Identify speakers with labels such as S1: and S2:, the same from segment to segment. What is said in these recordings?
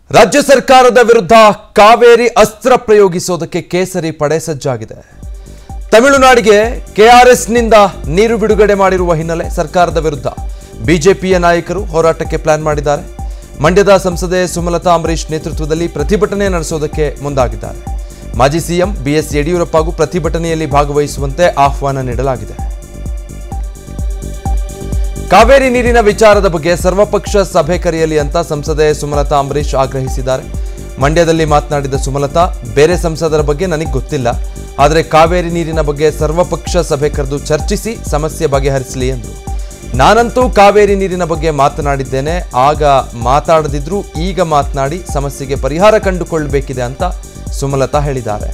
S1: ರಾಜ್ಯ ಸರ್ಕಾರದ ವಿರುದ್ಧ ಕಾವೇರಿ ಅಸ್ತ್ರ ಪ್ರಯೋಗಿಸೋದಕ್ಕೆ ಕೇಸರಿ ಪಡೆ ಸಜ್ಜಾಗಿದೆ ತಮಿಳುನಾಡಿಗೆ ಕೆಆರ್ಎಸ್ನಿಂದ ನೀರು ಬಿಡುಗಡೆ ಮಾಡಿರುವ ಹಿನ್ನೆಲೆ ಸರ್ಕಾರದ ವಿರುದ್ಧ ಬಿಜೆಪಿಯ ನಾಯಕರು ಹೋರಾಟಕ್ಕೆ ಪ್ಲಾನ್ ಮಾಡಿದ್ದಾರೆ ಮಂಡ್ಯದ ಸಂಸದೆ ಸುಮಲತಾ ಅಂಬರೀಶ್ ನೇತೃತ್ವದಲ್ಲಿ ಪ್ರತಿಭಟನೆ ನಡೆಸೋದಕ್ಕೆ ಮುಂದಾಗಿದ್ದಾರೆ ಮಾಜಿ ಸಿಎಂ ಬಿಎಸ್ ಯಡಿಯೂರಪ್ಪ ಹಾಗೂ ಪ್ರತಿಭಟನೆಯಲ್ಲಿ ಭಾಗವಹಿಸುವಂತೆ ಆಹ್ವಾನ ನೀಡಲಾಗಿದೆ ಕಾವೇರಿ ನೀರಿನ ವಿಚಾರದ ಬಗ್ಗೆ ಸರ್ವಪಕ್ಷ ಸಭೆ ಕರೆಯಲಿ ಅಂತ ಸಂಸದೆ ಸುಮಲತಾ ಅಂಬರೀಶ್ ಆಗ್ರಹಿಸಿದ್ದಾರೆ ಮಂಡ್ಯದಲ್ಲಿ ಮಾತನಾಡಿದ ಸುಮಲತಾ ಬೇರೆ ಸಂಸದರ ಬಗ್ಗೆ ನನಗೆ ಗೊತ್ತಿಲ್ಲ ಆದರೆ ಕಾವೇರಿ ನೀರಿನ ಬಗ್ಗೆ ಸರ್ವಪಕ್ಷ ಸಭೆ ಕರೆದು ಚರ್ಚಿಸಿ ಸಮಸ್ಯೆ ಬಗೆಹರಿಸಲಿ ಎಂದರು ನಾನಂತೂ ಕಾವೇರಿ ನೀರಿನ ಬಗ್ಗೆ ಮಾತನಾಡಿದ್ದೇನೆ ಆಗ ಮಾತಾಡದಿದ್ರೂ ಈಗ ಮಾತನಾಡಿ ಸಮಸ್ಯೆಗೆ ಪರಿಹಾರ ಕಂಡುಕೊಳ್ಳಬೇಕಿದೆ ಅಂತ ಸುಮಲತಾ ಹೇಳಿದ್ದಾರೆ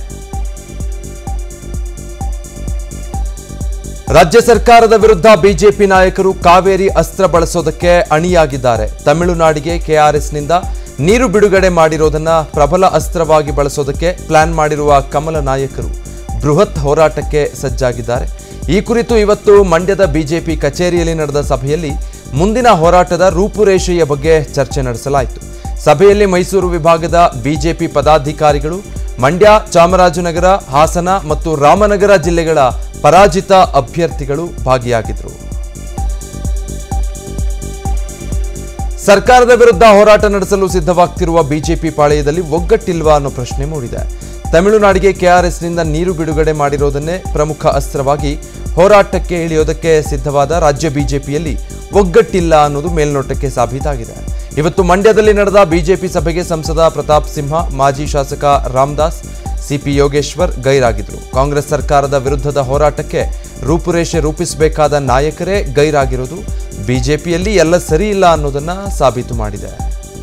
S1: ರಾಜ್ಯ ಸರ್ಕಾರದ ವಿರುದ್ಧ ಬಿಜೆಪಿ ನಾಯಕರು ಕಾವೇರಿ ಅಸ್ತ್ರ ಬಳಸೋದಕ್ಕೆ ಅಣಿಯಾಗಿದ್ದಾರೆ ತಮಿಳುನಾಡಿಗೆ ಕೆಆರ್ಎಸ್ನಿಂದ ನೀರು ಬಿಡುಗಡೆ ಮಾಡಿರೋದನ್ನ ಪ್ರಬಲ ಅಸ್ತ್ರವಾಗಿ ಬಳಸೋದಕ್ಕೆ ಪ್ಲಾನ್ ಮಾಡಿರುವ ಕಮಲ ನಾಯಕರು ಬೃಹತ್ ಹೋರಾಟಕ್ಕೆ ಸಜ್ಜಾಗಿದ್ದಾರೆ ಈ ಕುರಿತು ಇವತ್ತು ಮಂಡ್ಯದ ಬಿಜೆಪಿ ಕಚೇರಿಯಲ್ಲಿ ನಡೆದ ಸಭೆಯಲ್ಲಿ ಮುಂದಿನ ಹೋರಾಟದ ರೂಪುರೇಷೆಯ ಬಗ್ಗೆ ಚರ್ಚೆ ನಡೆಸಲಾಯಿತು ಸಭೆಯಲ್ಲಿ ಮೈಸೂರು ವಿಭಾಗದ ಬಿಜೆಪಿ ಪದಾಧಿಕಾರಿಗಳು ಮಂಡ್ಯ ಚಾಮರಾಜನಗರ ಹಾಸನ ಮತ್ತು ರಾಮನಗರ ಜಿಲ್ಲೆಗಳ ಪರಾಜಿತ ಅಭ್ಯರ್ಥಿಗಳು ಭಾಗಿಯಾಗಿದ್ದರು ಸರ್ಕಾರದ ವಿರುದ್ಧ ಹೋರಾಟ ನಡೆಸಲು ಸಿದ್ಧವಾಗ್ತಿರುವ ಬಿಜೆಪಿ ಪಾಳೆಯದಲ್ಲಿ ಒಗ್ಗಟ್ಟಿಲ್ವಾ ಅನ್ನೋ ಪ್ರಶ್ನೆ ಮೂಡಿದೆ ತಮಿಳುನಾಡಿಗೆ ಕೆಆರ್ಎಸ್ನಿಂದ ನೀರು ಬಿಡುಗಡೆ ಮಾಡಿರೋದನ್ನೇ ಪ್ರಮುಖ ಅಸ್ತ್ರವಾಗಿ ಹೋರಾಟಕ್ಕೆ ಇಳಿಯೋದಕ್ಕೆ ಸಿದ್ಧವಾದ ರಾಜ್ಯ ಬಿಜೆಪಿಯಲ್ಲಿ ಒಗ್ಗಟ್ಟಿಲ್ಲ ಅನ್ನೋದು ಮೇಲ್ನೋಟಕ್ಕೆ ಸಾಬೀತಾಗಿದೆ ಇವತ್ತು ಮಂಡ್ಯದಲ್ಲಿ ನಡೆದ ಬಿಜೆಪಿ ಸಭೆಗೆ ಸಂಸದ ಪ್ರತಾಪ್ ಸಿಂಹ ಮಾಜಿ ಶಾಸಕ ರಾಮದಾಸ್ ಸಿಪಿ ಯೋಗೇಶ್ವರ್ ಗೈರಾಗಿದ್ರು ಕಾಂಗ್ರೆಸ್ ಸರ್ಕಾರದ ವಿರುದ್ಧದ ಹೋರಾಟಕ್ಕೆ ರೂಪುರೇಷೆ ರೂಪಿಸಬೇಕಾದ ನಾಯಕರೇ ಗೈರಾಗಿರೋದು ಬಿಜೆಪಿಯಲ್ಲಿ ಎಲ್ಲ ಸರಿ ಇಲ್ಲ ಅನ್ನೋದನ್ನ ಸಾಬೀತು ಮಾಡಿದೆ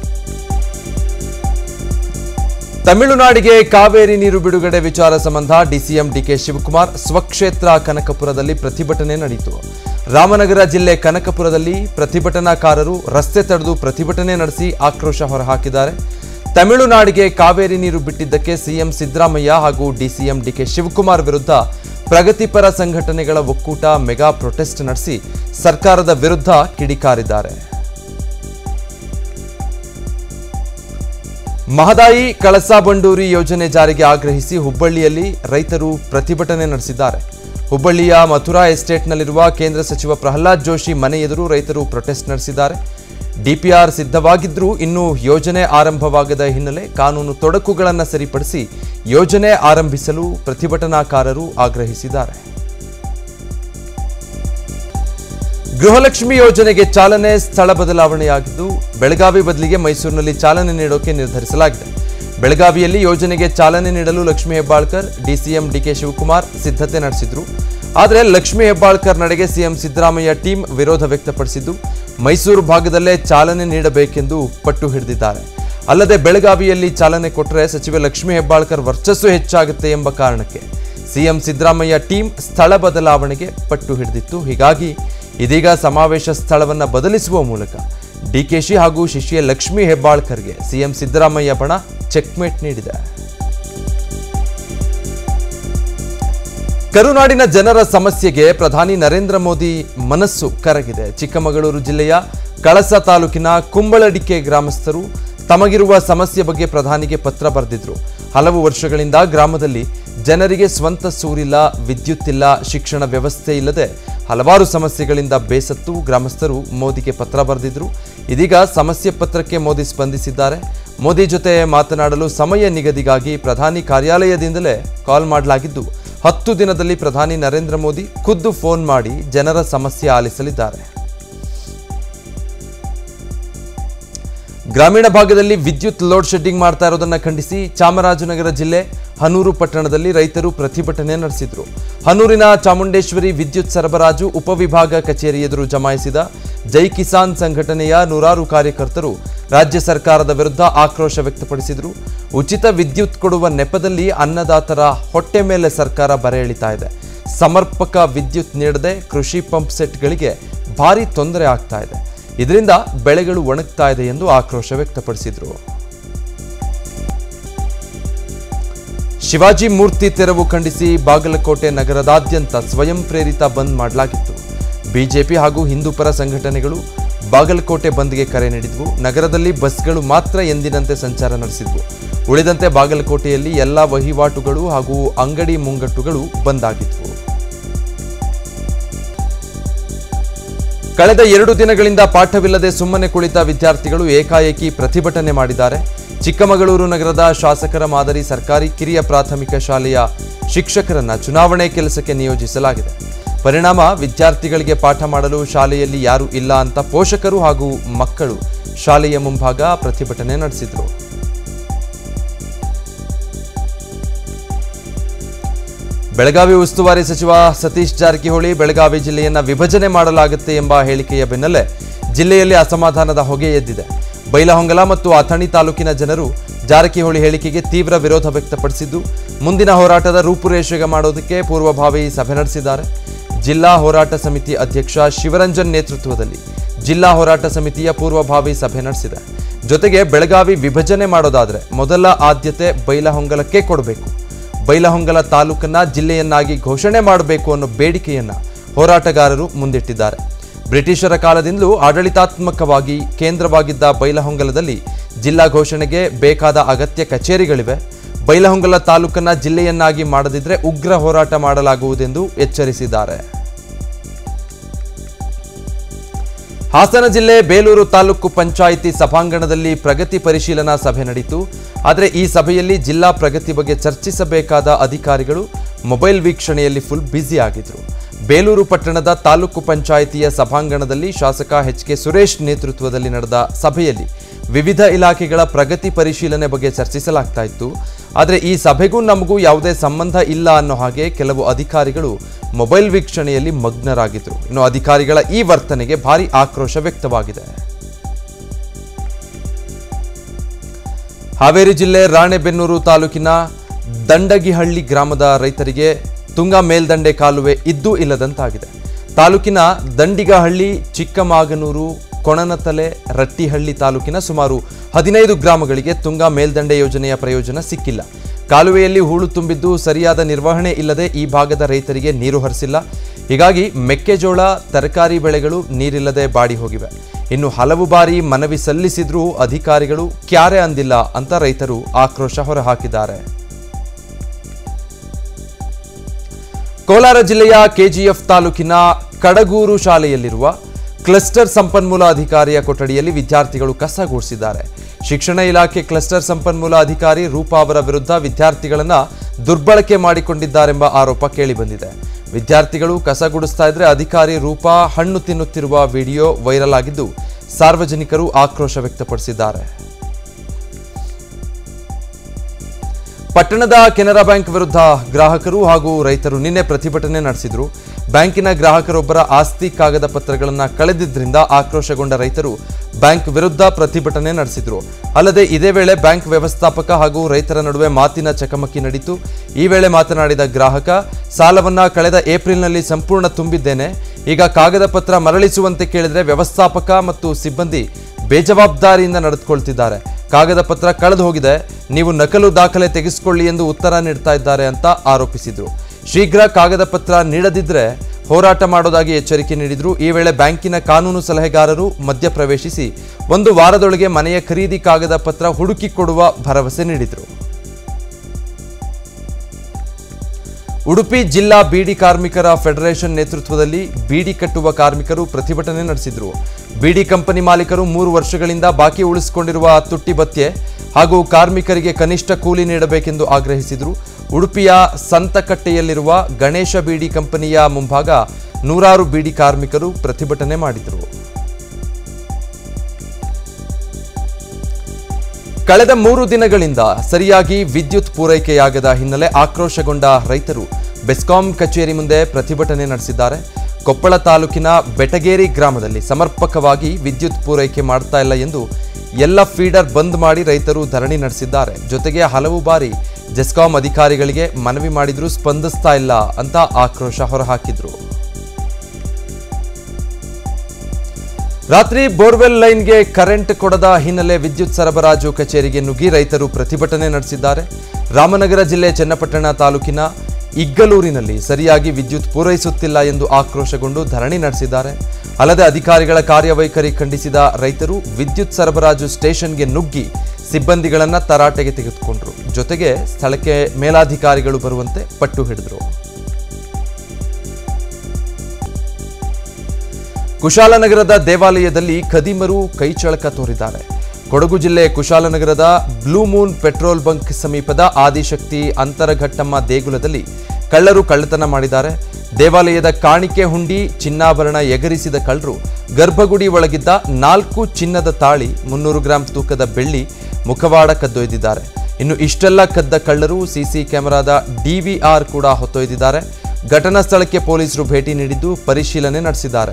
S1: ತಮಿಳುನಾಡಿಗೆ ಕಾವೇರಿ ನೀರು ಬಿಡುಗಡೆ ವಿಚಾರ ಸಂಬಂಧ ಡಿಸಿಎಂ ಡಿಕೆ ಶಿವಕುಮಾರ್ ಸ್ವಕ್ಷೇತ್ರ ಕನಕಪುರದಲ್ಲಿ ಪ್ರತಿಭಟನೆ ನಡೆಯಿತು ರಾಮನಗರ ಜಿಲ್ಲೆ ಕನಕಪುರದಲ್ಲಿ ಪ್ರತಿಭಟನಾಕಾರರು ರಸ್ತೆ ತಡೆದು ಪ್ರತಿಭಟನೆ ನಡೆಸಿ ಆಕ್ರೋಶ ಹೊರಹಾಕಿದ್ದಾರೆ ತಮಿಳುನಾಡಿಗೆ ಕಾವೇರಿ ನೀರು ಬಿಟ್ಟಿದ್ದಕ್ಕೆ ಸಿಎಂ ಸಿದ್ದರಾಮಯ್ಯ ಹಾಗೂ ಡಿಸಿಎಂ ಡಿಕೆ ಶಿವಕುಮಾರ್ ವಿರುದ್ಧ ಪ್ರಗತಿಪರ ಸಂಘಟನೆಗಳ ಒಕ್ಕೂಟ ಮೆಗಾ ಪ್ರೊಟೆಸ್ಟ್ ನಡೆಸಿ ಸರ್ಕಾರದ ವಿರುದ್ಧ ಕಿಡಿಕಾರಿದ್ದಾರೆ ಮಹದಾಯಿ ಕಳಸಾ ಬಂಡೂರಿ ಯೋಜನೆ ಜಾರಿಗೆ ಆಗ್ರಹಿಸಿ ಹುಬ್ಬಳ್ಳಿಯಲ್ಲಿ ರೈತರು ಪ್ರತಿಭಟನೆ ನಡೆಸಿದ್ದಾರೆ ಹುಬ್ಬಳ್ಳಿಯ ಮಥುರಾ ಎಸ್ಟೇಟ್ನಲ್ಲಿರುವ ಕೇಂದ್ರ ಸಚಿವ ಪ್ರಹ್ಲಾದ್ ಜೋಶಿ ಮನೆ ಎದುರು ರೈತರು ಪ್ರೊಟೆಸ್ಟ್ ನಡೆಸಿದ್ದಾರೆ ಡಿಪಿಆರ್ ಸಿದ್ಧವಾಗಿದ್ರೂ ಇನ್ನೂ ಯೋಜನೆ ಆರಂಭವಾಗದ ಹಿನ್ನೆಲೆ ಕಾನೂನು ತೊಡಕುಗಳನ್ನು ಸರಿಪಡಿಸಿ ಯೋಜನೆ ಆರಂಭಿಸಲು ಪ್ರತಿಭಟನಾಕಾರರು ಆಗ್ರಹಿಸಿದ್ದಾರೆ ಗೃಹಲಕ್ಷ್ಮಿ ಯೋಜನೆಗೆ ಚಾಲನೆ ಸ್ಥಳ ಬದಲಾವಣೆಯಾಗಿದ್ದು ಬೆಳಗಾವಿ ಬದಲಿಗೆ ಮೈಸೂರಿನಲ್ಲಿ ಚಾಲನೆ ನೀಡೋಕೆ ನಿರ್ಧರಿಸಲಾಗಿದೆ ಬೆಳಗಾವಿಯಲ್ಲಿ ಯೋಜನೆಗೆ ಚಾಲನೆ ನೀಡಲು ಲಕ್ಷ್ಮೀ ಹೆಬ್ಬಾಳ್ಕರ್ ಡಿಸಿಎಂ ಡಿಕೆ ಶಿವಕುಮಾರ್ ಸಿದ್ಧತೆ ನಡೆಸಿದ್ರು ಆದರೆ ಲಕ್ಷ್ಮೀ ಹೆಬ್ಬಾಳ್ಕರ್ ನಡೆಗೆ ಸಿಎಂ ಸಿದ್ದರಾಮಯ್ಯ ಟೀಮ್ ವಿರೋಧ ವ್ಯಕ್ತಪಡಿಸಿದ್ದು ಮೈಸೂರು ಭಾಗದಲ್ಲೇ ಚಾಲನೆ ನೀಡಬೇಕೆಂದು ಪಟ್ಟು ಹಿಡಿದಿದ್ದಾರೆ ಅಲ್ಲದೆ ಬೆಳಗಾವಿಯಲ್ಲಿ ಚಾಲನೆ ಕೊಟ್ಟರೆ ಸಚಿವೆ ಲಕ್ಷ್ಮೀ ಹೆಬ್ಬಾಳ್ಕರ್ ವರ್ಚಸ್ಸು ಹೆಚ್ಚಾಗುತ್ತೆ ಎಂಬ ಕಾರಣಕ್ಕೆ ಸಿಎಂ ಸಿದ್ದರಾಮಯ್ಯ ಟೀಮ್ ಸ್ಥಳ ಬದಲಾವಣೆಗೆ ಪಟ್ಟು ಹಿಡಿದಿತ್ತು ಹೀಗಾಗಿ ಇದೀಗ ಸಮಾವೇಶ ಸ್ಥಳವನ್ನ ಬದಲಿಸುವ ಮೂಲಕ ಡಿಕೆಶಿ ಹಾಗೂ ಶಿಷ್ಯ ಲಕ್ಷ್ಮೀ ಹೆಬ್ಬಾಳ್ಕರ್ಗೆ ಸಿಎಂ ಸಿದ್ದರಾಮಯ್ಯ ಬಣ ಚೆಕ್ಮೇಟ್ ನೀಡಿದೆ ಕರುನಾಡಿನ ಜನರ ಸಮಸ್ಯೆಗೆ ಪ್ರಧಾನಿ ನರೇಂದ್ರ ಮೋದಿ ಮನಸ್ಸು ಕರಗಿದೆ ಚಿಕ್ಕಮಗಳೂರು ಜಿಲ್ಲೆಯ ಕಳಸ ತಾಲೂಕಿನ ಕುಂಬಳಡಿಕೆ ಗ್ರಾಮಸ್ಥರು ತಮಗಿರುವ ಸಮಸ್ಯೆ ಬಗ್ಗೆ ಪ್ರಧಾನಿಗೆ ಪತ್ರ ಬರೆದಿದ್ರು ಹಲವು ವರ್ಷಗಳಿಂದ ಗ್ರಾಮದಲ್ಲಿ ಜನರಿಗೆ ಸ್ವಂತ ಸೂರಿಲ್ಲ ವಿದ್ಯುತ್ ಇಲ್ಲ ಶಿಕ್ಷಣ ವ್ಯವಸ್ಥೆ ಇಲ್ಲದೆ ಹಲವಾರು ಸಮಸ್ಯೆಗಳಿಂದ ಬೇಸತ್ತು ಗ್ರಾಮಸ್ಥರು ಮೋದಿಗೆ ಪತ್ರ ಬರೆದಿದ್ರು ಇದೀಗ ಸಮಸ್ಯೆ ಪತ್ರಕ್ಕೆ ಮೋದಿ ಸ್ಪಂದಿಸಿದ್ದಾರೆ ಮೋದಿ ಜೊತೆ ಮಾತನಾಡಲು ಸಮಯ ನಿಗದಿಗಾಗಿ ಪ್ರಧಾನಿ ಕಾರ್ಯಾಲಯದಿಂದಲೇ ಕಾಲ್ ಮಾಡಲಾಗಿದ್ದು ಹತ್ತು ದಿನದಲ್ಲಿ ಪ್ರಧಾನಿ ನರೇಂದ್ರ ಮೋದಿ ಖುದ್ದು ಫೋನ್ ಮಾಡಿ ಜನರ ಸಮಸ್ಯೆ ಆಲಿಸಲಿದ್ದಾರೆ ಗ್ರಾಮೀಣ ಭಾಗದಲ್ಲಿ ವಿದ್ಯುತ್ ಲೋಡ್ ಶೆಡ್ಡಿಂಗ್ ಮಾಡ್ತಾ ಇರೋದನ್ನ ಖಂಡಿಸಿ ಚಾಮರಾಜನಗರ ಜಿಲ್ಲೆ ಹನೂರು ಪಟ್ಟಣದಲ್ಲಿ ರೈತರು ಪ್ರತಿಭಟನೆ ನಡೆಸಿದ್ರು ಹನೂರಿನ ಚಾಮುಂಡೇಶ್ವರಿ ವಿದ್ಯುತ್ ಸರಬರಾಜು ಉಪವಿಭಾಗ ಕಚೇರಿ ಎದುರು ಜಮಾಯಿಸಿದ ಜೈ ಕಿಸಾನ್ ಸಂಘಟನೆಯ ನೂರಾರು ಕಾರ್ಯಕರ್ತರು ರಾಜ್ಯ ಸರ್ಕಾರದ ವಿರುದ್ಧ ಆಕ್ರೋಶ ವ್ಯಕ್ತಪಡಿಸಿದರು ಉಚಿತ ವಿದ್ಯುತ್ ಕೊಡುವ ನೆಪದಲ್ಲಿ ಅನ್ನದಾತರ ಹೊಟ್ಟೆ ಮೇಲೆ ಸರ್ಕಾರ ಬರೆ ಎಳಿತಾ ಇದೆ ಸಮರ್ಪಕ ವಿದ್ಯುತ್ ನೀಡದೆ ಕೃಷಿ ಪಂಪ್ ಸೆಟ್ಗಳಿಗೆ ಭಾರಿ ತೊಂದರೆ ಆಗ್ತಾ ಇದೆ ಇದರಿಂದ ಬೆಳೆಗಳು ಒಣಗ್ತಾ ಇದೆ ಎಂದು ಆಕ್ರೋಶ ವ್ಯಕ್ತಪಡಿಸಿದರು ಶಿವಾಜಿ ಮೂರ್ತಿ ತೆರವು ಖಂಡಿಸಿ ಬಾಗಲಕೋಟೆ ನಗರದಾದ್ಯಂತ ಸ್ವಯಂ ಪ್ರೇರಿತ ಬಂದ್ ಮಾಡಲಾಗಿತ್ತು ಬಿಜೆಪಿ ಹಾಗೂ ಹಿಂದೂಪರ ಸಂಘಟನೆಗಳು ಬಾಗಲಕೋಟೆ ಬಂದ್ಗೆ ಕರೆ ನೀಡಿದ್ವು ನಗರದಲ್ಲಿ ಬಸ್ಗಳು ಮಾತ್ರ ಎಂದಿನಂತೆ ಸಂಚಾರ ನಡೆಸಿದ್ವು ಉಳಿದಂತೆ ಬಾಗಲಕೋಟೆಯಲ್ಲಿ ಎಲ್ಲ ವಹಿವಾಟುಗಳು ಹಾಗೂ ಅಂಗಡಿ ಮುಂಗಟ್ಟುಗಳು ಬಂದ್ ಆಗಿದ್ವು ಕಳೆದ ಎರಡು ದಿನಗಳಿಂದ ಪಾಠವಿಲ್ಲದೆ ಸುಮ್ಮನೆ ಕುಳಿತ ವಿದ್ಯಾರ್ಥಿಗಳು ಏಕಾಏಕಿ ಪ್ರತಿಭಟನೆ ಮಾಡಿದ್ದಾರೆ ಚಿಕ್ಕಮಗಳೂರು ನಗರದ ಶಾಸಕರ ಮಾದರಿ ಸರ್ಕಾರಿ ಕಿರಿಯ ಪ್ರಾಥಮಿಕ ಶಾಲೆಯ ಶಿಕ್ಷಕರನ್ನ ಚುನಾವಣೆ ಕೆಲಸಕ್ಕೆ ನಿಯೋಜಿಸಲಾಗಿದೆ ಪರಿಣಾಮ ವಿದ್ಯಾರ್ಥಿಗಳಿಗೆ ಪಾಠ ಮಾಡಲು ಶಾಲೆಯಲ್ಲಿ ಯಾರೂ ಇಲ್ಲ ಅಂತ ಪೋಷಕರು ಹಾಗೂ ಮಕ್ಕಳು ಶಾಲೆಯ ಮುಂಭಾಗ ಪ್ರತಿಭಟನೆ ನಡೆಸಿದರು ಬೆಳಗಾವಿ ಉಸ್ತುವಾರಿ ಸಚಿವ ಸತೀಶ್ ಜಾರಕಿಹೊಳಿ ಬೆಳಗಾವಿ ಜಿಲ್ಲೆಯನ್ನ ವಿಭಜನೆ ಮಾಡಲಾಗುತ್ತೆ ಎಂಬ ಹೇಳಿಕೆಯ ಬೆನ್ನಲ್ಲೇ ಜಿಲ್ಲೆಯಲ್ಲಿ ಅಸಮಾಧಾನದ ಹೊಗೆ ಎದ್ದಿದೆ ಬೈಲಹೊಂಗಲ ಮತ್ತು ಅಥಣಿ ತಾಲೂಕಿನ ಜನರು ಜಾರಕಿಹೊಳಿ ಹೇಳಿಕೆಗೆ ತೀವ್ರ ವಿರೋಧ ವ್ಯಕ್ತಪಡಿಸಿದ್ದು ಮುಂದಿನ ಹೋರಾಟದ ರೂಪುರೇಷೆಗೆ ಮಾಡೋದಕ್ಕೆ ಪೂರ್ವಭಾವಿ ಸಭೆ ನಡೆಸಿದ್ದಾರೆ ಜಿಲ್ಲಾ ಹೋರಾಟ ಸಮಿತಿ ಅಧ್ಯಕ್ಷ ಶಿವರಂಜನ್ ನೇತೃತ್ವದಲ್ಲಿ ಜಿಲ್ಲಾ ಹೋರಾಟ ಸಮಿತಿಯ ಪೂರ್ವಭಾವಿ ಸಭೆ ನಡೆಸಿದೆ ಜೊತೆಗೆ ಬೆಳಗಾವಿ ವಿಭಜನೆ ಮಾಡೋದಾದ್ರೆ ಮೊದಲ ಆದ್ಯತೆ ಬೈಲಹೊಂಗಲಕ್ಕೆ ಕೊಡಬೇಕು ಬೈಲಹೊಂಗಲ ತಾಲೂಕನ್ನ ಜಿಲ್ಲೆಯನ್ನಾಗಿ ಘೋಷಣೆ ಮಾಡಬೇಕು ಅನ್ನೋ ಬೇಡಿಕೆಯನ್ನ ಹೋರಾಟಗಾರರು ಮುಂದಿಟ್ಟಿದ್ದಾರೆ ಬ್ರಿಟಿಷರ ಕಾಲದಿಂದಲೂ ಆಡಳಿತಾತ್ಮಕವಾಗಿ ಕೇಂದ್ರವಾಗಿದ್ದ ಬೈಲಹೊಂಗಲದಲ್ಲಿ ಜಿಲ್ಲಾ ಘೋಷಣೆಗೆ ಬೇಕಾದ ಅಗತ್ಯ ಕಚೇರಿಗಳಿವೆ ಬೈಲಹೊಂಗಲ ತಾಲೂಕನ್ನ ಜಿಲ್ಲೆಯನ್ನಾಗಿ ಮಾಡದಿದ್ರೆ ಉಗ್ರ ಹೋರಾಟ ಮಾಡಲಾಗುವುದೆಂದು ಎಚ್ಚರಿಸಿದ್ದಾರೆ ಹಾಸನ ಜಿಲ್ಲೆ ಬೇಲೂರು ತಾಲೂಕು ಪಂಚಾಯಿತಿ ಸಭಾಂಗಣದಲ್ಲಿ ಪ್ರಗತಿ ಪರಿಶೀಲನಾ ಸಭೆ ನಡೆಯಿತು ಆದರೆ ಈ ಸಭೆಯಲ್ಲಿ ಜಿಲ್ಲಾ ಪ್ರಗತಿ ಬಗ್ಗೆ ಚರ್ಚಿಸಬೇಕಾದ ಅಧಿಕಾರಿಗಳು ಮೊಬೈಲ್ ವೀಕ್ಷಣೆಯಲ್ಲಿ ಫುಲ್ ಬ್ಯುಸಿ ಆಗಿದ್ರು ಬೇಲೂರು ಪಟ್ಟಣದ ತಾಲೂಕು ಪಂಚಾಯಿತಿಯ ಸಭಾಂಗಣದಲ್ಲಿ ಶಾಸಕ ಎಚ್ ಕೆ ಸುರೇಶ್ ನೇತೃತ್ವದಲ್ಲಿ ನಡೆದ ಸಭೆಯಲ್ಲಿ ವಿವಿಧ ಇಲಾಖೆಗಳ ಪ್ರಗತಿ ಪರಿಶೀಲನೆ ಬಗ್ಗೆ ಚರ್ಚಿಸಲಾಗ್ತಾ ಇತ್ತು ಆದರೆ ಈ ಸಭೆಗೂ ನಮಗೂ ಯಾವುದೇ ಸಂಬಂಧ ಇಲ್ಲ ಅನ್ನೋ ಹಾಗೆ ಕೆಲವು ಅಧಿಕಾರಿಗಳು ಮೊಬೈಲ್ ವೀಕ್ಷಣೆಯಲ್ಲಿ ಮಗ್ನರಾಗಿದ್ರು ಇನ್ನು ಅಧಿಕಾರಿಗಳ ಈ ವರ್ತನೆಗೆ ಭಾರಿ ಆಕ್ರೋಶ ವ್ಯಕ್ತವಾಗಿದೆ ಹಾವೇರಿ ಜಿಲ್ಲೆ ರಾಣೆಬೆನ್ನೂರು ತಾಲೂಕಿನ ದಂಡಗಿಹಳ್ಳಿ ಗ್ರಾಮದ ರೈತರಿಗೆ ತುಂಗಾ ಮೇಲ್ದಂಡೆ ಕಾಲುವೆ ಇದ್ದೂ ಇಲ್ಲದಂತಾಗಿದೆ ತಾಲೂಕಿನ ದಂಡಿಗಹಳ್ಳಿ ಚಿಕ್ಕಮಾಗನೂರು ಕೊಣನತಲೆ ರಟ್ಟಿಹಳ್ಳಿ ತಾಲೂಕಿನ ಸುಮಾರು ಹದಿನೈದು ಗ್ರಾಮಗಳಿಗೆ ತುಂಗಾ ಮೇಲ್ದಂಡೆ ಯೋಜನೆಯ ಪ್ರಯೋಜನ ಸಿಕ್ಕಿಲ್ಲ ಕಾಲುವೆಯಲ್ಲಿ ಹೂಳು ತುಂಬಿದ್ದು ಸರಿಯಾದ ನಿರ್ವಹಣೆ ಇಲ್ಲದೆ ಈ ಭಾಗದ ರೈತರಿಗೆ ನೀರು ಹರಿಸಿಲ್ಲ ಹೀಗಾಗಿ ಮೆಕ್ಕೆಜೋಳ ತರಕಾರಿ ಬೆಳೆಗಳು ನೀರಿಲ್ಲದೆ ಬಾಡಿ ಹೋಗಿವೆ ಇನ್ನು ಹಲವು ಬಾರಿ ಮನವಿ ಸಲ್ಲಿಸಿದ್ರೂ ಅಧಿಕಾರಿಗಳು ಕ್ಯಾರೆ ಅಂದಿಲ್ಲ ಅಂತ ರೈತರು ಆಕ್ರೋಶ ಹೊರಹಾಕಿದ್ದಾರೆ ಕೋಲಾರ ಜಿಲ್ಲೆಯ ಕೆಜಿಎಫ್ ತಾಲೂಕಿನ ಕಡಗೂರು ಶಾಲೆಯಲ್ಲಿರುವ ಕ್ಲಸ್ಟರ್ ಸಂಪನ್ಮೂಲ ಅಧಿಕಾರಿಯ ಕೊಠಡಿಯಲ್ಲಿ ವಿದ್ಯಾರ್ಥಿಗಳು ಕಸ ಗೂಡಿಸಿದ್ದಾರೆ ಶಿಕ್ಷಣ ಇಲಾಖೆ ಕ್ಲಸ್ಟರ್ ಸಂಪನ್ಮೂಲ ಅಧಿಕಾರಿ ರೂಪಾ ಅವರ ವಿರುದ್ಧ ವಿದ್ಯಾರ್ಥಿಗಳನ್ನ ದುರ್ಬಳಕೆ ಮಾಡಿಕೊಂಡಿದ್ದಾರೆಂಬ ಆರೋಪ ಕೇಳಿಬಂದಿದೆ ವಿದ್ಯಾರ್ಥಿಗಳು ಕಸ ಗುಡಿಸ್ತಾ ಇದ್ರೆ ಅಧಿಕಾರಿ ರೂಪಾ ಹಣ್ಣು ತಿನ್ನುತ್ತಿರುವ ವಿಡಿಯೋ ವೈರಲ್ ಆಗಿದ್ದು ಸಾರ್ವಜನಿಕರು ಆಕ್ರೋಶ ವ್ಯಕ್ತಪಡಿಸಿದ್ದಾರೆ ಪಟ್ಟಣದ ಕೆನರಾ ಬ್ಯಾಂಕ್ ವಿರುದ್ಧ ಗ್ರಾಹಕರು ಹಾಗೂ ರೈತರು ನಿನ್ನೆ ಪ್ರತಿಭಟನೆ ನಡೆಸಿದ್ರು ಬ್ಯಾಂಕಿನ ಗ್ರಾಹಕರೊಬ್ಬರ ಆಸ್ತಿ ಕಾಗದ ಪತ್ರಗಳನ್ನು ಕಳೆದಿದ್ದರಿಂದ ಆಕ್ರೋಶಗೊಂಡ ರೈತರು ಬ್ಯಾಂಕ್ ವಿರುದ್ಧ ಪ್ರತಿಭಟನೆ ನಡೆಸಿದ್ರು ಅಲ್ಲದೆ ಇದೇ ವೇಳೆ ಬ್ಯಾಂಕ್ ವ್ಯವಸ್ಥಾಪಕ ಹಾಗೂ ರೈತರ ನಡುವೆ ಮಾತಿನ ಚಕಮಕಿ ನಡೀತು ಈ ವೇಳೆ ಮಾತನಾಡಿದ ಗ್ರಾಹಕ ಸಾಲವನ್ನ ಕಳೆದ ಏಪ್ರಿಲ್ನಲ್ಲಿ ಸಂಪೂರ್ಣ ತುಂಬಿದ್ದೇನೆ ಈಗ ಕಾಗದ ಪತ್ರ ಮರಳಿಸುವಂತೆ ಕೇಳಿದ್ರೆ ವ್ಯವಸ್ಥಾಪಕ ಮತ್ತು ಸಿಬ್ಬಂದಿ ಬೇಜವಾಬ್ದಾರಿಯಿಂದ ನಡೆದುಕೊಳ್ತಿದ್ದಾರೆ ಕಾಗದ ಪತ್ರ ಕಳೆದು ಹೋಗಿದೆ ನೀವು ನಕಲು ದಾಖಲೆ ತೆಗೆಸಿಕೊಳ್ಳಿ ಎಂದು ಉತ್ತರ ನೀಡ್ತಾ ಇದ್ದಾರೆ ಅಂತ ಆರೋಪಿಸಿದ್ರು ಶೀಘ್ರ ಕಾಗದ ಪತ್ರ ನೀಡದಿದ್ರೆ ಹೋರಾಟ ಮಾಡೋದಾಗಿ ಎಚ್ಚರಿಕೆ ನೀಡಿದ್ರು ಈ ವೇಳೆ ಬ್ಯಾಂಕಿನ ಕಾನೂನು ಸಲಹೆಗಾರರು ಮಧ್ಯಪ್ರವೇಶಿಸಿ ಒಂದು ವಾರದೊಳಗೆ ಮನೆಯ ಖರೀದಿ ಕಾಗದ ಪತ್ರ ಹುಡುಕಿ ಕೊಡುವ ಭರವಸೆ ನೀಡಿದರು ಉಡುಪಿ ಜಿಲ್ಲಾ ಬೀಡಿ ಕಾರ್ಮಿಕರ ಫೆಡರೇಷನ್ ನೇತೃತ್ವದಲ್ಲಿ ಬೀಡಿ ಕಟ್ಟುವ ಕಾರ್ಮಿಕರು ಪ್ರತಿಭಟನೆ ನಡೆಸಿದರು ಬೀಡಿ ಕಂಪನಿ ಮಾಲೀಕರು ಮೂರು ವರ್ಷಗಳಿಂದ ಬಾಕಿ ಉಳಿಸಿಕೊಂಡಿರುವ ತುಟ್ಟಿ ಭತ್ಯೆ ಹಾಗೂ ಕಾರ್ಮಿಕರಿಗೆ ಕನಿಷ್ಠ ಕೂಲಿ ನೀಡಬೇಕೆಂದು ಆಗ್ರಹಿಸಿದರು ಉಡುಪಿಯ ಸಂತಕಟ್ಟೆಯಲ್ಲಿರುವ ಗಣೇಶ ಬೀಡಿ ಕಂಪನಿಯ ಮುಂಭಾಗ ನೂರಾರು ಬೀಡಿ ಕಾರ್ಮಿಕರು ಪ್ರತಿಭಟನೆ ಮಾಡಿದರು ಕಳೆದ ಮೂರು ದಿನಗಳಿಂದ ಸರಿಯಾಗಿ ವಿದ್ಯುತ್ ಪೂರೈಕೆಯಾಗದ ಹಿನ್ನೆಲೆ ಆಕ್ರೋಶಗೊಂಡ ರೈತರು ಬೆಸ್ಕಾಂ ಕಚೇರಿ ಮುಂದೆ ಪ್ರತಿಭಟನೆ ನಡೆಸಿದ್ದಾರೆ ಕೊಪ್ಪಳ ತಾಲೂಕಿನ ಬೆಟಗೇರಿ ಗ್ರಾಮದಲ್ಲಿ ಸಮರ್ಪಕವಾಗಿ ವಿದ್ಯುತ್ ಪೂರೈಕೆ ಮಾಡ್ತಾ ಇಲ್ಲ ಎಂದು ಎಲ್ಲ ಫೀಡರ್ ಬಂದ್ ಮಾಡಿ ರೈತರು ಧರಣಿ ನಡೆಸಿದ್ದಾರೆ ಜೊತೆಗೆ ಹಲವು ಬಾರಿ ಜೆಸ್ಕಾಂ ಅಧಿಕಾರಿಗಳಿಗೆ ಮನವಿ ಮಾಡಿದ್ರೂ ಸ್ಪಂದಿಸ್ತಾ ಇಲ್ಲ ಅಂತ ಆಕ್ರೋಶ ಹೊರಹಾಕಿದ್ರು ರಾತ್ರಿ ಬೋರ್ವೆಲ್ ಲೈನ್ಗೆ ಕರೆಂಟ್ ಕೊಡದ ಹಿನ್ನೆಲೆ ವಿದ್ಯುತ್ ಸರಬರಾಜು ಕಚೇರಿಗೆ ನುಗ್ಗಿ ರೈತರು ಪ್ರತಿಭಟನೆ ನಡೆಸಿದ್ದಾರೆ ರಾಮನಗರ ಜಿಲ್ಲೆ ಚನ್ನಪಟ್ಟಣ ತಾಲೂಕಿನ ಇಗ್ಗಲೂರಿನಲ್ಲಿ ಸರಿಯಾಗಿ ವಿದ್ಯುತ್ ಪೂರೈಸುತ್ತಿಲ್ಲ ಎಂದು ಆಕ್ರೋಶಗೊಂಡು ಧರಣಿ ನಡೆಸಿದ್ದಾರೆ ಅಲ್ಲದೆ ಅಧಿಕಾರಿಗಳ ಕಾರ್ಯವೈಖರಿ ಖಂಡಿಸಿದ ರೈತರು ವಿದ್ಯುತ್ ಸರಬರಾಜು ಸ್ಟೇಷನ್ಗೆ ನುಗ್ಗಿ ಸಿಬ್ಬಂದಿಗಳನ್ನ ತರಾಟೆಗೆ ತೆಗೆದುಕೊಂಡರು ಜೊತೆಗೆ ಸ್ಥಳಕ್ಕೆ ಮೇಲಾಧಿಕಾರಿಗಳು ಬರುವಂತೆ ಪಟ್ಟು ಹಿಡಿದರು ಕುಶಾಲನಗರದ ದೇವಾಲಯದಲ್ಲಿ ಖದೀಮರು ಕೈಚಳಕ ತೋರಿದ್ದಾರೆ ಕೊಡಗು ಜಿಲ್ಲೆ ಕುಶಾಲನಗರದ ಬ್ಲೂ ಮೂನ್ ಪೆಟ್ರೋಲ್ ಬಂಕ್ ಸಮೀಪದ ಆದಿಶಕ್ತಿ ಅಂತರಘಟ್ಟಮ್ಮ ದೇಗುಲದಲ್ಲಿ ಕಳ್ಳರು ಕಳ್ಳತನ ಮಾಡಿದ್ದಾರೆ ದೇವಾಲಯದ ಕಾಣಿಕೆ ಹುಂಡಿ ಚಿನ್ನಾಭರಣ ಎಗರಿಸಿದ ಕಳ್ಳರು ಗರ್ಭಗುಡಿ ಒಳಗಿದ್ದ ನಾಲ್ಕು ಚಿನ್ನದ ತಾಳಿ ಮುನ್ನೂರು ಗ್ರಾಂ ತೂಕದ ಬೆಳ್ಳಿ ಮುಖವಾಡ ಕದ್ದೊಯ್ದಿದ್ದಾರೆ ಇನ್ನು ಇಷ್ಟೆಲ್ಲ ಕದ್ದ ಕಳ್ಳರು ಸಿಸಿ ಕ್ಯಾಮೆರಾದ ಡಿವಿಆರ್ ಕೂಡ ಹೊತ್ತೊಯ್ದಿದ್ದಾರೆ ಘಟನಾ ಸ್ಥಳಕ್ಕೆ ಪೊಲೀಸರು ಭೇಟಿ ನೀಡಿದ್ದು ಪರಿಶೀಲನೆ ನಡೆಸಿದ್ದಾರೆ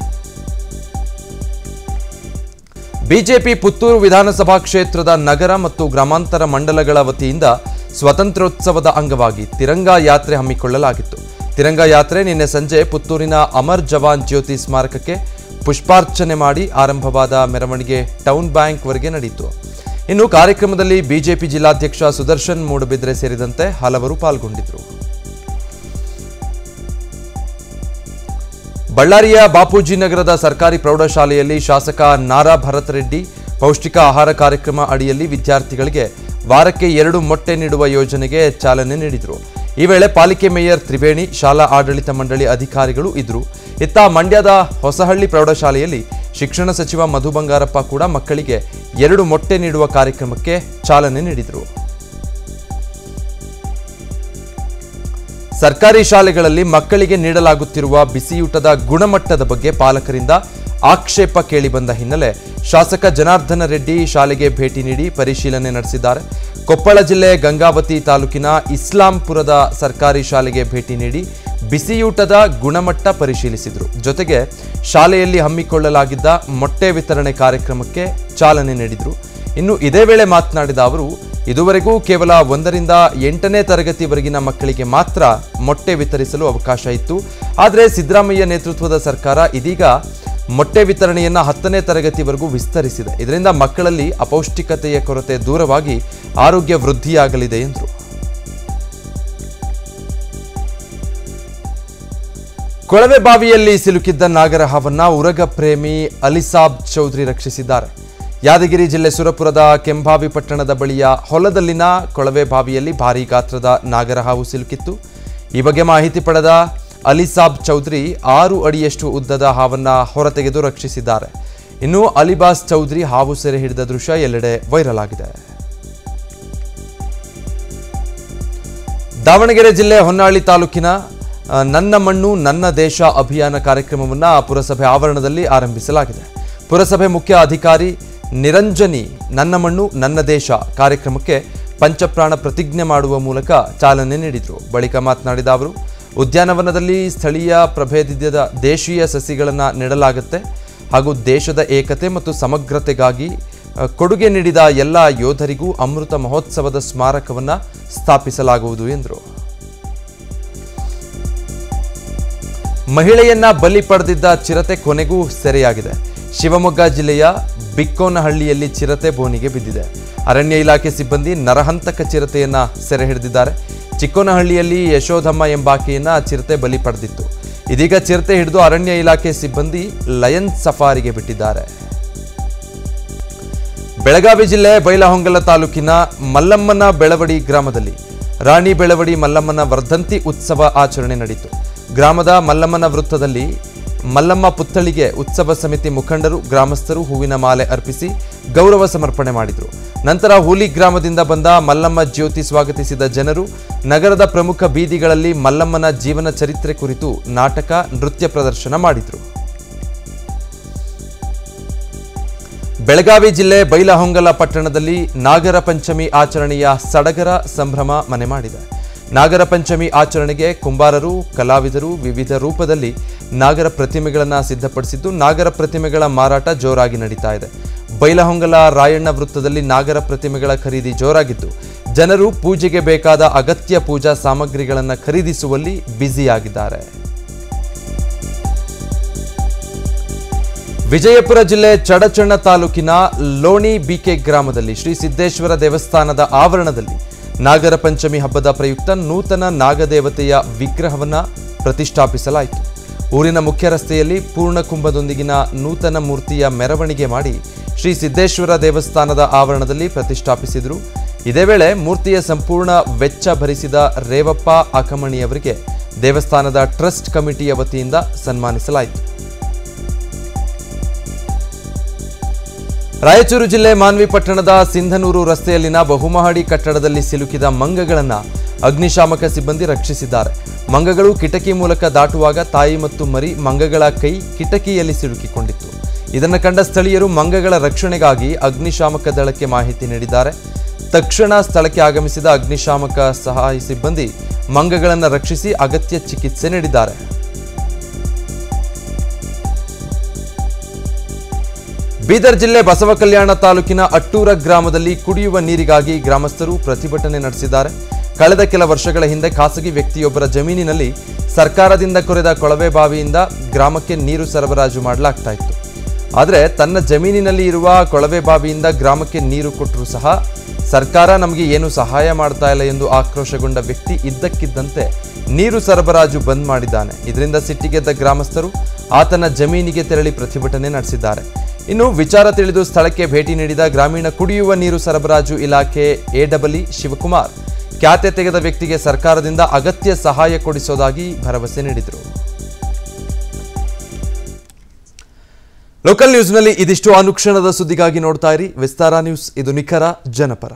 S1: ಬಿಜೆಪಿ ಪುತ್ತೂರು ವಿಧಾನಸಭಾ ಕ್ಷೇತ್ರದ ನಗರ ಮತ್ತು ಗ್ರಾಮಾಂತರ ಮಂಡಲಗಳ ವತಿಯಿಂದ ಸ್ವಾತಂತ್ರ್ಯೋತ್ಸವದ ಅಂಗವಾಗಿ ತಿರಂಗ ಯಾತ್ರೆ ಹಮ್ಮಿಕೊಳ್ಳಲಾಗಿತ್ತು ತಿರಂಗ ಯಾತ್ರೆ ನಿನ್ನೆ ಸಂಜೆ ಪುತ್ತೂರಿನ ಅಮರ್ ಜವಾನ್ ಜ್ಯೋತಿ ಸ್ಮಾರಕಕ್ಕೆ ಪುಷ್ಪಾರ್ಚನೆ ಮಾಡಿ ಆರಂಭವಾದ ಮೆರವಣಿಗೆ ಟೌನ್ ಬ್ಯಾಂಕ್ವರೆಗೆ ನಡೆಯಿತು ಇನ್ನು ಕಾರ್ಯಕ್ರಮದಲ್ಲಿ ಬಿಜೆಪಿ ಜಿಲ್ಲಾಧ್ಯಕ್ಷ ಸುದರ್ಶನ್ ಮೂಡಬಿದ್ರೆ ಸೇರಿದಂತೆ ಹಲವರು ಪಾಲ್ಗೊಂಡಿದ್ದರು ಬಳ್ಳಾರಿಯ ಬಾಪೂಜಿ ನಗರದ ಸರ್ಕಾರಿ ಪ್ರೌಢಶಾಲೆಯಲ್ಲಿ ಶಾಸಕ ನಾರಾ ಭರತ್ ರೆಡ್ಡಿ ಪೌಷ್ಟಿಕ ಆಹಾರ ಕಾರ್ಯಕ್ರಮ ಅಡಿಯಲ್ಲಿ ವಿದ್ಯಾರ್ಥಿಗಳಿಗೆ ವಾರಕ್ಕೆ ಎರಡು ಮೊಟ್ಟೆ ನೀಡುವ ಯೋಜನೆಗೆ ಚಾಲನೆ ನೀಡಿದರು ಈ ವೇಳೆ ಪಾಲಿಕೆ ಮೇಯರ್ ತ್ರಿವೇಣಿ ಶಾಲಾ ಆಡಳಿತ ಮಂಡಳಿ ಅಧಿಕಾರಿಗಳು ಇದ್ದರು ಇತ್ತ ಮಂಡ್ಯದ ಹೊಸಹಳ್ಳಿ ಪ್ರೌಢಶಾಲೆಯಲ್ಲಿ ಶಿಕ್ಷಣ ಸಚಿವ ಮಧು ಬಂಗಾರಪ್ಪ ಕೂಡ ಮಕ್ಕಳಿಗೆ ಎರಡು ಮೊಟ್ಟೆ ನೀಡುವ ಕಾರ್ಯಕ್ರಮಕ್ಕೆ ಚಾಲನೆ ನೀಡಿದರು ಸರ್ಕಾರಿ ಶಾಲೆಗಳಲ್ಲಿ ಮಕ್ಕಳಿಗೆ ನೀಡಲಾಗುತ್ತಿರುವ ಬಿಸಿಯೂಟದ ಗುಣಮಟ್ಟದ ಬಗ್ಗೆ ಪಾಲಕರಿಂದ ಆಕ್ಷೇಪ ಕೇಳಿಬಂದ ಹಿನ್ನೆಲೆ ಶಾಸಕ ಜನಾರ್ದನ ರೆಡ್ಡಿ ಶಾಲೆಗೆ ಭೇಟಿ ನೀಡಿ ಪರಿಶೀಲನೆ ನಡೆಸಿದ್ದಾರೆ ಕೊಪ್ಪಳ ಜಿಲ್ಲೆ ಗಂಗಾವತಿ ತಾಲೂಕಿನ ಇಸ್ಲಾಂಪುರದ ಸರ್ಕಾರಿ ಶಾಲೆಗೆ ಭೇಟಿ ನೀಡಿ ಬಿಸಿಯೂಟದ ಗುಣಮಟ್ಟ ಪರಿಶೀಲಿಸಿದರು ಜೊತೆಗೆ ಶಾಲೆಯಲ್ಲಿ ಹಮ್ಮಿಕೊಳ್ಳಲಾಗಿದ್ದ ಮೊಟ್ಟೆ ವಿತರಣೆ ಕಾರ್ಯಕ್ರಮಕ್ಕೆ ಚಾಲನೆ ನೀಡಿದರು ಇನ್ನು ಇದೇ ವೇಳೆ ಮಾತನಾಡಿದ ಅವರು ಇದುವರೆಗೂ ಕೇವಲ ಒಂದರಿಂದ ಎಂಟನೇ ತರಗತಿವರೆಗಿನ ಮಕ್ಕಳಿಗೆ ಮಾತ್ರ ಮೊಟ್ಟೆ ವಿತರಿಸಲು ಅವಕಾಶ ಇತ್ತು ಆದರೆ ಸಿದ್ದರಾಮಯ್ಯ ನೇತೃತ್ವದ ಸರ್ಕಾರ ಇದೀಗ ಮೊಟ್ಟೆ ವಿತರಣೆಯನ್ನ ಹತ್ತನೇ ತರಗತಿವರೆಗೂ ವಿಸ್ತರಿಸಿದೆ ಇದರಿಂದ ಮಕ್ಕಳಲ್ಲಿ ಅಪೌಷ್ಟಿಕತೆಯ ಕೊರತೆ ದೂರವಾಗಿ ಆರೋಗ್ಯ ವೃದ್ಧಿಯಾಗಲಿದೆ ಎಂದರು ಕೊಳವೆ ಬಾವಿಯಲ್ಲಿ ಸಿಲುಕಿದ್ದ ನಾಗರಹಾವನ್ನ ಉರಗ ಪ್ರೇಮಿ ಅಲಿಸಾಬ್ ಚೌಧರಿ ರಕ್ಷಿಸಿದ್ದಾರೆ ಯಾದಗಿರಿ ಜಿಲ್ಲೆ ಸುರಪುರದ ಕೆಂಭಾವಿ ಪಟ್ಟಣದ ಬಳಿಯ ಹೊಲದಲ್ಲಿನ ಕೊಳವೆ ಬಾವಿಯಲ್ಲಿ ಭಾರೀ ಗಾತ್ರದ ನಾಗರಹಾವು ಸಿಲುಕಿತ್ತು ಈ ಬಗ್ಗೆ ಮಾಹಿತಿ ಪಡೆದ ಅಲಿಸಾಬ್ ಚೌಧರಿ ಆರು ಅಡಿಯಷ್ಟು ಉದ್ದದ ಹಾವನ್ನ ಹೊರತೆಗೆದು ರಕ್ಷಿಸಿದ್ದಾರೆ ಇನ್ನು ಅಲಿಬಾಸ್ ಚೌಧರಿ ಹಾವು ಸೆರೆ ಹಿಡಿದ ದೃಶ್ಯ ಎಲ್ಲೆಡೆ ವೈರಲ್ ಆಗಿದೆ ದಾವಣಗೆರೆ ಜಿಲ್ಲೆ ಹೊನ್ನಾಳಿ ತಾಲೂಕಿನ ಆ, ನನ್ನ ಮಣ್ಣು ನನ್ನ ದೇಶ ಅಭಿಯಾನ ಕಾರ್ಯಕ್ರಮವನ್ನು ಪುರಸಭೆ ಆವರಣದಲ್ಲಿ ಆರಂಭಿಸಲಾಗಿದೆ ಪುರಸಭೆ ಮುಖ್ಯ ಅಧಿಕಾರಿ ನಿರಂಜನಿ ನನ್ನ ಮಣ್ಣು ನನ್ನ ದೇಶ ಕಾರ್ಯಕ್ರಮಕ್ಕೆ ಪಂಚಪ್ರಾಣ ಪ್ರತಿಜ್ಞೆ ಮಾಡುವ ಮೂಲಕ ಚಾಲನೆ ನೀಡಿದರು ಬಳಿಕ ಮಾತನಾಡಿದ ಅವರು ಉದ್ಯಾನವನದಲ್ಲಿ ಸ್ಥಳೀಯ ಪ್ರಭೇದಿದ್ಯದ ದೇಶೀಯ ಸಸಿಗಳನ್ನು ನೆಡಲಾಗುತ್ತೆ ಹಾಗೂ ದೇಶದ ಏಕತೆ ಮತ್ತು ಸಮಗ್ರತೆಗಾಗಿ ಆ, ಕೊಡುಗೆ ನೀಡಿದ ಎಲ್ಲ ಯೋಧರಿಗೂ ಅಮೃತ ಮಹೋತ್ಸವದ ಸ್ಮಾರಕವನ್ನು ಸ್ಥಾಪಿಸಲಾಗುವುದು ಎಂದರು ಮಹಿಳೆಯನ್ನ ಬಲಿ ಪಡೆದಿದ್ದ ಚಿರತೆ ಕೊನೆಗೂ ಸೆರೆಯಾಗಿದೆ ಶಿವಮೊಗ್ಗ ಜಿಲ್ಲೆಯ ಬಿಕ್ಕೋನಹಳ್ಳಿಯಲ್ಲಿ ಚಿರತೆ ಬೋನಿಗೆ ಬಿದ್ದಿದೆ ಅರಣ್ಯ ಇಲಾಖೆ ಸಿಬ್ಬಂದಿ ನರಹಂತಕ ಚಿರತೆಯನ್ನ ಸೆರೆ ಹಿಡಿದಿದ್ದಾರೆ ಚಿಕ್ಕೋನಹಳ್ಳಿಯಲ್ಲಿ ಯಶೋಧಮ್ಮ ಎಂಬಾಕೆಯನ್ನ ಚಿರತೆ ಬಲಿ ಪಡೆದಿತ್ತು ಇದೀಗ ಚಿರತೆ ಹಿಡಿದು ಅರಣ್ಯ ಇಲಾಖೆ ಸಿಬ್ಬಂದಿ ಲಯನ್ ಸಫಾರಿಗೆ ಬಿಟ್ಟಿದ್ದಾರೆ ಬೆಳಗಾವಿ ಜಿಲ್ಲೆ ಬೈಲಹೊಂಗಲ ತಾಲೂಕಿನ ಮಲ್ಲಮ್ಮನ ಬೆಳವಡಿ ಗ್ರಾಮದಲ್ಲಿ ರಾಣಿ ಬೆಳವಡಿ ಮಲ್ಲಮ್ಮನ ವರ್ಧಂತಿ ಉತ್ಸವ ಆಚರಣೆ ನಡೆಯಿತು ಗ್ರಾಮದ ಮಲ್ಲಮ್ಮನ ವೃತ್ತದಲ್ಲಿ ಮಲ್ಲಮ್ಮ ಪುತ್ಥಳಿಗೆ ಉತ್ಸವ ಸಮಿತಿ ಮುಖಂಡರು ಗ್ರಾಮಸ್ಥರು ಹೂವಿನ ಮಾಲೆ ಅರ್ಪಿಸಿ ಗೌರವ ಸಮರ್ಪಣೆ ಮಾಡಿದರು ನಂತರ ಹೂಲಿ ಗ್ರಾಮದಿಂದ ಬಂದ ಮಲ್ಲಮ್ಮ ಜ್ಯೋತಿ ಸ್ವಾಗತಿಸಿದ ಜನರು ನಗರದ ಪ್ರಮುಖ ಬೀದಿಗಳಲ್ಲಿ ಮಲ್ಲಮ್ಮನ ಜೀವನ ಚರಿತ್ರೆ ಕುರಿತು ನಾಟಕ ನೃತ್ಯ ಪ್ರದರ್ಶನ ಮಾಡಿದರು ಬೆಳಗಾವಿ ಜಿಲ್ಲೆ ಬೈಲಹೊಂಗಲ ಪಟ್ಟಣದಲ್ಲಿ ನಾಗರ ಪಂಚಮಿ ಆಚರಣೆಯ ಸಡಗರ ಸಂಭ್ರಮ ಮನೆ ಮಾಡಿದೆ ನಾಗರ ಪಂಚಮಿ ಆಚರಣೆಗೆ ಕುಂಬಾರರು ಕಲಾವಿದರು ವಿವಿಧ ರೂಪದಲ್ಲಿ ನಾಗರ ಪ್ರತಿಮೆಗಳನ್ನು ಸಿದ್ಧಪಡಿಸಿದ್ದು ನಾಗರ ಪ್ರತಿಮೆಗಳ ಮಾರಾಟ ಜೋರಾಗಿ ನಡೀತಾ ಇದೆ ಬೈಲಹೊಂಗಲ ರಾಯಣ್ಣ ವೃತ್ತದಲ್ಲಿ ನಾಗರ ಪ್ರತಿಮೆಗಳ ಖರೀದಿ ಜೋರಾಗಿದ್ದು ಜನರು ಪೂಜೆಗೆ ಬೇಕಾದ ಅಗತ್ಯ ಪೂಜಾ ಸಾಮಗ್ರಿಗಳನ್ನು ಖರೀದಿಸುವಲ್ಲಿ ಬ್ಯುಸಿಯಾಗಿದ್ದಾರೆ ವಿಜಯಪುರ ಜಿಲ್ಲೆ ಚಡಚಣ ತಾಲೂಕಿನ ಲೋಣಿ ಬಿಕೆ ಗ್ರಾಮದಲ್ಲಿ ಶ್ರೀ ಸಿದ್ದೇಶ್ವರ ದೇವಸ್ಥಾನದ ಆವರಣದಲ್ಲಿ ನಾಗರ ಪಂಚಮಿ ಹಬ್ಬದ ಪ್ರಯುಕ್ತ ನೂತನ ನಾಗದೇವತೆಯ ವಿಗ್ರಹವನ್ನ ಪ್ರತಿಷ್ಠಾಪಿಸಲಾಯಿತು ಊರಿನ ಮುಖ್ಯ ರಸ್ತೆಯಲ್ಲಿ ಪೂರ್ಣಕುಂಭದೊಂದಿಗಿನ ನೂತನ ಮೂರ್ತಿಯ ಮೆರವಣಿಗೆ ಮಾಡಿ ಶ್ರೀ ಸಿದ್ದೇಶ್ವರ ದೇವಸ್ಥಾನದ ಆವರಣದಲ್ಲಿ ಪ್ರತಿಷ್ಠಾಪಿಸಿದರು ಇದೇ ವೇಳೆ ಮೂರ್ತಿಯ ಸಂಪೂರ್ಣ ವೆಚ್ಚ ಭರಿಸಿದ ರೇವಪ್ಪ ಅಕಮಣಿಯವರಿಗೆ ದೇವಸ್ಥಾನದ ಟ್ರಸ್ಟ್ ಕಮಿಟಿಯ ವತಿಯಿಂದ ಸನ್ಮಾನಿಸಲಾಯಿತು ರಾಯಚೂರು ಜಿಲ್ಲೆ ಮಾನ್ವಿ ಪಟ್ಟಣದ ಸಿಂಧನೂರು ರಸ್ತೆಯಲ್ಲಿನ ಬಹುಮಹಡಿ ಕಟ್ಟಡದಲ್ಲಿ ಸಿಲುಕಿದ ಮಂಗಗಳನ್ನು ಅಗ್ನಿಶಾಮಕ ಸಿಬ್ಬಂದಿ ರಕ್ಷಿಸಿದ್ದಾರೆ ಮಂಗಗಳು ಕಿಟಕಿ ಮೂಲಕ ದಾಟುವಾಗ ತಾಯಿ ಮತ್ತು ಮರಿ ಮಂಗಗಳ ಕೈ ಕಿಟಕಿಯಲ್ಲಿ ಸಿಲುಕಿಕೊಂಡಿತ್ತು ಇದನ್ನು ಕಂಡ ಸ್ಥಳೀಯರು ಮಂಗಗಳ ರಕ್ಷಣೆಗಾಗಿ ಅಗ್ನಿಶಾಮಕ ದಳಕ್ಕೆ ಮಾಹಿತಿ ನೀಡಿದ್ದಾರೆ ತಕ್ಷಣ ಸ್ಥಳಕ್ಕೆ ಆಗಮಿಸಿದ ಅಗ್ನಿಶಾಮಕ ಸಹಾಯ ಸಿಬ್ಬಂದಿ ಮಂಗಗಳನ್ನು ರಕ್ಷಿಸಿ ಅಗತ್ಯ ಚಿಕಿತ್ಸೆ ನೀಡಿದ್ದಾರೆ ಬೀದರ್ ಜಿಲ್ಲೆ ಬಸವ ಕಲ್ಯಾಣ ತಾಲೂಕಿನ ಅಟ್ಟೂರ ಗ್ರಾಮದಲ್ಲಿ ಕುಡಿಯುವ ನೀರಿಗಾಗಿ ಗ್ರಾಮಸ್ಥರು ಪ್ರತಿಭಟನೆ ನಡೆಸಿದ್ದಾರೆ ಕಳೆದ ಕೆಲ ವರ್ಷಗಳ ಹಿಂದೆ ಖಾಸಗಿ ವ್ಯಕ್ತಿಯೊಬ್ಬರ ಜಮೀನಿನಲ್ಲಿ ಸರ್ಕಾರದಿಂದ ಕೊರೆದ ಕೊಳವೆ ಬಾವಿಯಿಂದ ಗ್ರಾಮಕ್ಕೆ ನೀರು ಸರಬರಾಜು ಮಾಡಲಾಗ್ತಾ ಇತ್ತು ಆದರೆ ತನ್ನ ಜಮೀನಿನಲ್ಲಿ ಇರುವ ಕೊಳವೆ ಬಾವಿಯಿಂದ ಗ್ರಾಮಕ್ಕೆ ನೀರು ಕೊಟ್ಟರೂ ಸಹ ಸರ್ಕಾರ ನಮಗೆ ಏನು ಸಹಾಯ ಮಾಡ್ತಾ ಇಲ್ಲ ಎಂದು ಆಕ್ರೋಶಗೊಂಡ ವ್ಯಕ್ತಿ ಇದ್ದಕ್ಕಿದ್ದಂತೆ ನೀರು ಸರಬರಾಜು ಬಂದ್ ಮಾಡಿದ್ದಾನೆ ಇದರಿಂದ ಸಿಟ್ಟಿಗೆದ್ದ ಗ್ರಾಮಸ್ಥರು ಆತನ ಜಮೀನಿಗೆ ತೆರಳಿ ಪ್ರತಿಭಟನೆ ನಡೆಸಿದ್ದಾರೆ ಇನ್ನು ವಿಚಾರ ತಿಳಿದು ಸ್ಥಳಕ್ಕೆ ಭೇಟಿ ನೀಡಿದ ಗ್ರಾಮೀಣ ಕುಡಿಯುವ ನೀರು ಸರಬರಾಜು ಇಲಾಖೆ ಎಡಬಲಿ ಶಿವಕುಮಾರ್ ಖ್ಯಾತೆ ತೆಗೆದ ವ್ಯಕ್ತಿಗೆ ಸರ್ಕಾರದಿಂದ ಅಗತ್ಯ ಸಹಾಯ ಕೊಡಿಸೋದಾಗಿ ಭರವಸೆ ನೀಡಿದರು ಲೋಕಲ್ ನ್ಯೂಸ್ನಲ್ಲಿ ಇದಿಷ್ಟು ಅನುಕ್ಷಣದ ಸುದ್ದಿಗಾಗಿ ನೋಡ್ತಾ ಇರಿ ವಿಸ್ತಾರ ನ್ಯೂಸ್ ಇದು ನಿಖರ ಜನಪರ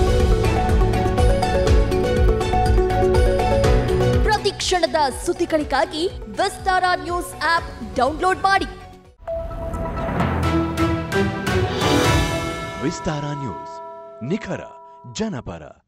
S2: ಪ್ರತಿ ಕ್ಷಣದ ಸುದ್ದಿಗಳಿಗಾಗಿ ವಿಸ್ತಾರ ನ್ಯೂಸ್ ಆಪ್ ಡೌನ್ಲೋಡ್ ಮಾಡಿ
S3: ವಿಸ್ತಾರ ನ್ಯೂಸ್ ನಿಖರ ಜನಪರ